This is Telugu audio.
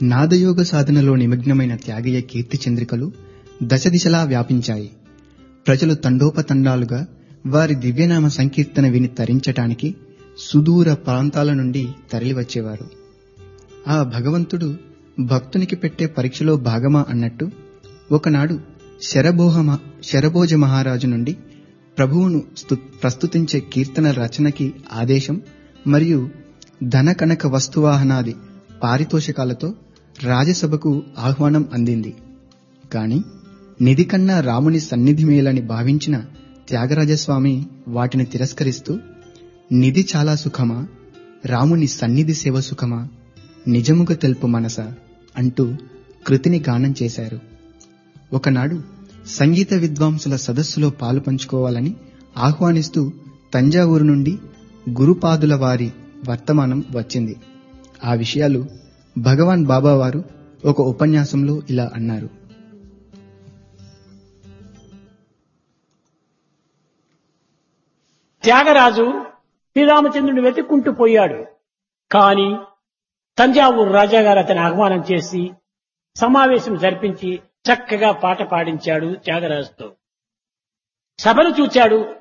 నాదయోగ సాధనలో నిమగ్నమైన త్యాగయ్య కీర్తి చంద్రికలు దశ దిశలా వ్యాపించాయి ప్రజలు తండోపతండాలుగా వారి దివ్యనామ సంకీర్తన విని తరించటానికి సుదూర ప్రాంతాల నుండి తరలివచ్చేవారు ఆ భగవంతుడు భక్తునికి పెట్టే పరీక్షలో భాగమా అన్నట్టు ఒకనాడు శరభోహ శరభోజ మహారాజు నుండి ప్రభువును స్తు ప్రస్తుతించే కీర్తన రచనకి ఆదేశం మరియు ధన కనక వస్తువాహనాది పారితోషికాలతో రాజసభకు ఆహ్వానం అందింది కాని నిధి కన్నా రాముని సన్నిధి మేలని భావించిన త్యాగరాజస్వామి వాటిని తిరస్కరిస్తూ నిధి చాలా సుఖమా రాముని సన్నిధి సేవ సుఖమా నిజముగా తెలుపు మనస అంటూ కృతిని గానం చేశారు ఒకనాడు సంగీత విద్వాంసుల సదస్సులో పాలు పంచుకోవాలని ఆహ్వానిస్తూ తంజావూరు నుండి గురుపాదుల వారి వర్తమానం వచ్చింది ఆ విషయాలు భగవాన్ బాబా వారు ఒక ఉపన్యాసంలో ఇలా అన్నారు త్యాగరాజు శ్రీరామచంద్రుని వెతుక్కుంటూ పోయాడు కాని తంజావూరు రాజాగారు అతని ఆహ్వానం చేసి సమావేశం జరిపించి చక్కగా పాట పాడించాడు త్యాగరాజుతో సభను చూచాడు